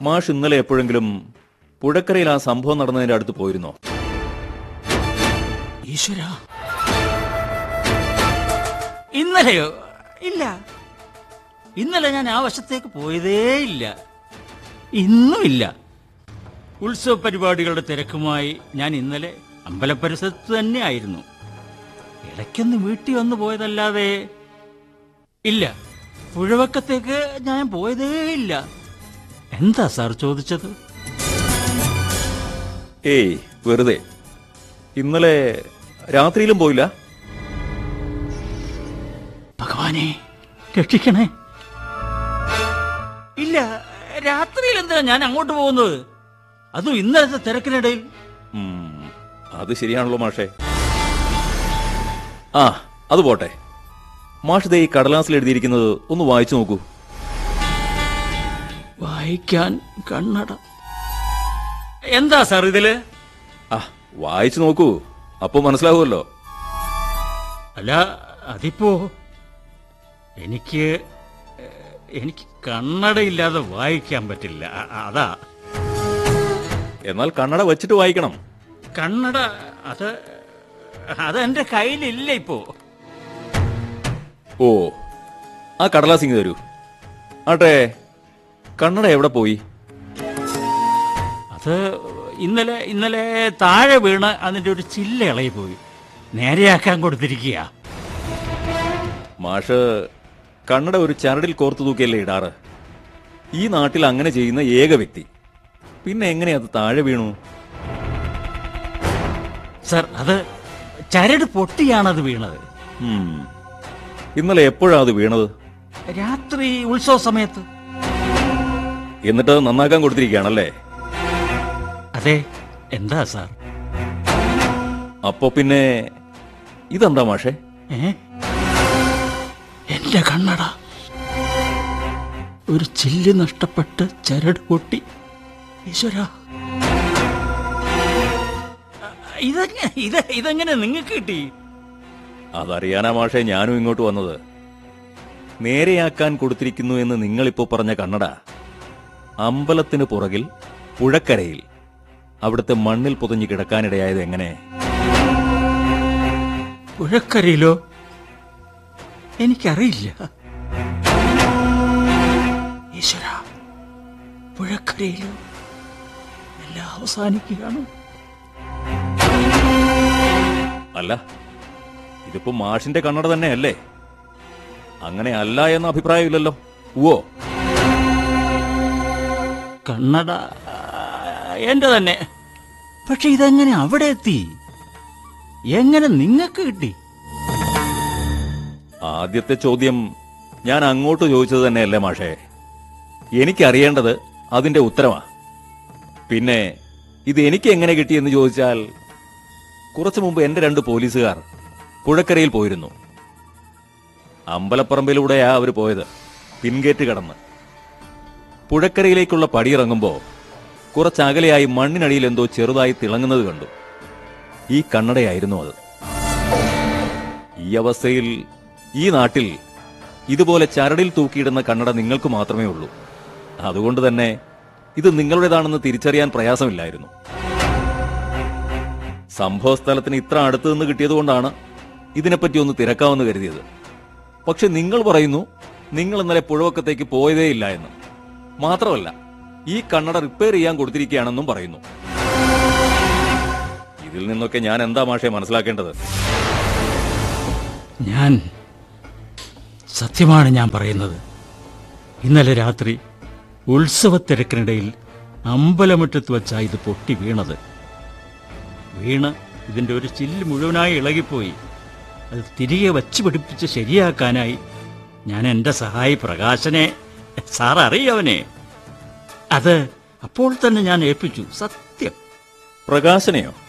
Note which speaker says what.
Speaker 1: മാഷ് ഇന്നലെ എപ്പോഴെങ്കിലും പുഴക്കരയിൽ ആ സംഭവം നടന്നതിന്റെ അടുത്ത് പോയിരുന്നോ
Speaker 2: ഈശ്വര ഇന്നലെയോ ഇല്ല ഇന്നലെ ഞാൻ ആ വശത്തേക്ക് പോയതേ ഇല്ല ഇന്നുമില്ല ഉത്സവ പരിപാടികളുടെ തിരക്കുമായി ഞാൻ ഇന്നലെ അമ്പലപരിസരത്ത് തന്നെ ആയിരുന്നു ഇടയ്ക്കൊന്ന് വീട്ടിൽ വന്നു പോയതല്ലാതെ ഇല്ല പുഴവക്കത്തേക്ക് ഞാൻ പോയതേ ഇല്ല എന്താ സാർ ചോദിച്ചത്
Speaker 1: ഏയ് വെറുതെ ഇന്നലെ രാത്രിയിലും പോയില്ല
Speaker 2: ഭഗവാനെ രക്ഷിക്കണേ ഇല്ല രാത്രിയിൽ എന്തിനാ ഞാൻ അങ്ങോട്ട് പോകുന്നത് അതും ഇന്നലത്തെ തിരക്കിനിടയിൽ
Speaker 1: ഉം, അത് ശരിയാണല്ലോ മാഷേ ആ അത് പോട്ടെ മാഷ് ദേ ഈ കടലാസിൽ എഴുതിയിരിക്കുന്നത് ഒന്ന് വായിച്ചു നോക്കൂ
Speaker 2: വായിക്കാൻ കണ്ണട എന്താ സാർ ഇതില്
Speaker 1: ആ വായിച്ചു നോക്കൂ അപ്പൊ മനസ്സിലാവുമല്ലോ
Speaker 2: അല്ല അതിപ്പോ എനിക്ക് ഏഹ്, എനിക്ക് കണ്ണടയില്ലാതെ വായിക്കാൻ പറ്റില്ല അ- അതാ
Speaker 1: എന്നാൽ കണ്ണട വെച്ചിട്ട് വായിക്കണം
Speaker 2: കണ്ണട അത് അത് എന്റെ കയ്യിലില്ല ഇപ്പോ
Speaker 1: ഓ ആ കടലാസ് ഇങ്ങ് തരൂ ആട്ടെ കണ്ണട എവിടെ പോയി
Speaker 2: അത് ഇന്നലെ ഇന്നലെ താഴെ വീണ് അതിന്റെ ഒരു ചില്ല ഇളകി പോയി നേരെയാക്കാൻ കൊടുത്തിരിക്കുക
Speaker 1: മാഷ് കണ്ണട ഒരു ചരടിൽ കോർത്തു തൂക്കിയല്ലേ ഇടാറ് ഈ നാട്ടിൽ അങ്ങനെ ചെയ്യുന്ന ഏക വ്യക്തി പിന്നെ എങ്ങനെ അത് താഴെ വീണു
Speaker 2: സർ അത് ചരട് പൊട്ടിയാണത് വീണത്
Speaker 1: ഉം. ഇന്നലെ എപ്പോഴാ അത് വീണത്
Speaker 2: രാത്രി ഉത്സവ സമയത്ത്
Speaker 1: എന്നിട്ട് അത് നന്നാക്കാൻ കൊടുത്തിരിക്കുകയാണല്ലേ
Speaker 2: അതെ എന്താ സാർ
Speaker 1: അപ്പോ പിന്നെ ഇതെന്താ മാഷേ
Speaker 2: ഏ എന്റെ കണ്ണട ഒരു ചില്ല് നഷ്ടപ്പെട്ട് ചരട് പൊട്ടി ഈശ്വര ഇതെങ്ങനെ ഇത് ഇതെങ്ങനെ നിങ്ങൾക്ക് കിട്ടി
Speaker 1: അതറിയാനാ മാഷേ ഞാനും ഇങ്ങോട്ട് വന്നത് നേരെയാക്കാൻ കൊടുത്തിരിക്കുന്നു എന്ന് നിങ്ങളിപ്പോ പറഞ്ഞ കണ്ണട അമ്പലത്തിന് പുറകിൽ പുഴക്കരയിൽ അവിടുത്തെ മണ്ണിൽ പുതഞ്ഞു കിടക്കാനിടയായത് എങ്ങനെ
Speaker 2: പുഴക്കരയിലോ എനിക്കറിയില്ല ഈശ്വര പുഴക്കരയിലോ എല്ലാം അവസാനിക്കുകയാണ്
Speaker 1: അല്ല ഇതിപ്പോ മാഷിന്റെ കണ്ണട തന്നെയല്ലേ അങ്ങനെ അല്ല എന്ന അഭിപ്രായമില്ലല്ലോ ഓ
Speaker 2: കണ്ണട ആ, എന്റെ തന്നെ പക്ഷെ ഇതെങ്ങനെ അവിടെ എത്തി എങ്ങനെ നിങ്ങൾക്ക് കിട്ടി
Speaker 1: ആദ്യത്തെ ചോദ്യം ഞാൻ അങ്ങോട്ട് ചോദിച്ചത് തന്നെയല്ലേ മാഷേ എനിക്കറിയേണ്ടത് അതിന്റെ ഉത്തരമാ പിന്നെ ഇത് എനിക്ക് എങ്ങനെ കിട്ടിയെന്ന് ചോദിച്ചാൽ കുറച്ചു മുമ്പ് എന്റെ രണ്ട് പോലീസുകാർ പുഴക്കരയിൽ പോയിരുന്നു അമ്പലപ്പറമ്പിലൂടെയാ അവർ പോയത് പിൻഗേറ്റ് കടന്ന് പുഴക്കരയിലേക്കുള്ള പടിയിറങ്ങുമ്പോ കുറച്ചകലെയായി മണ്ണിനടിയിൽ എന്തോ ചെറുതായി തിളങ്ങുന്നത് കണ്ടു ഈ കണ്ണടയായിരുന്നു അത് ഈ അവസ്ഥയിൽ ഈ നാട്ടിൽ ഇതുപോലെ ചരടിൽ തൂക്കിയിടുന്ന കണ്ണട നിങ്ങൾക്ക് മാത്രമേ ഉള്ളൂ അതുകൊണ്ട് തന്നെ ഇത് നിങ്ങളുടേതാണെന്ന് തിരിച്ചറിയാൻ പ്രയാസമില്ലായിരുന്നു സംഭവ സ്ഥലത്തിന് ഇത്ര അടുത്ത് നിന്ന് കിട്ടിയതുകൊണ്ടാണ് ഇതിനെപ്പറ്റി ഒന്ന് തിരക്കാമെന്ന് കരുതിയത് പക്ഷെ നിങ്ങൾ പറയുന്നു നിങ്ങൾ ഇന്നലെ പുഴവക്കത്തേക്ക് പോയതേ ഇല്ല എന്ന് മാത്രമല്ല ഈ കണ്ണട റിപ്പയർ ചെയ്യാൻ കൊടുത്തിരിക്കുകയാണെന്നും പറയുന്നു ഇതിൽ നിന്നൊക്കെ ഞാൻ എന്താ മാഷെ മനസ്സിലാക്കേണ്ടത്
Speaker 2: ഞാൻ സത്യമാണ് ഞാൻ പറയുന്നത് ഇന്നലെ രാത്രി ഉത്സവത്തിരക്കിനിടയിൽ അമ്പലമുറ്റത്ത് വെച്ചാ ഇത് പൊട്ടി വീണത് വീണ് ഇതിന്റെ ഒരു ചില്ല് മുഴുവനായി ഇളകിപ്പോയി അത് തിരികെ വച്ച് പിടിപ്പിച്ച് ശരിയാക്കാനായി ഞാൻ എൻ്റെ സഹായി പ്രകാശനെ സാർ അറിയവനെ അത് അപ്പോൾ തന്നെ ഞാൻ ഏൽപ്പിച്ചു സത്യം
Speaker 1: പ്രകാശനെയോ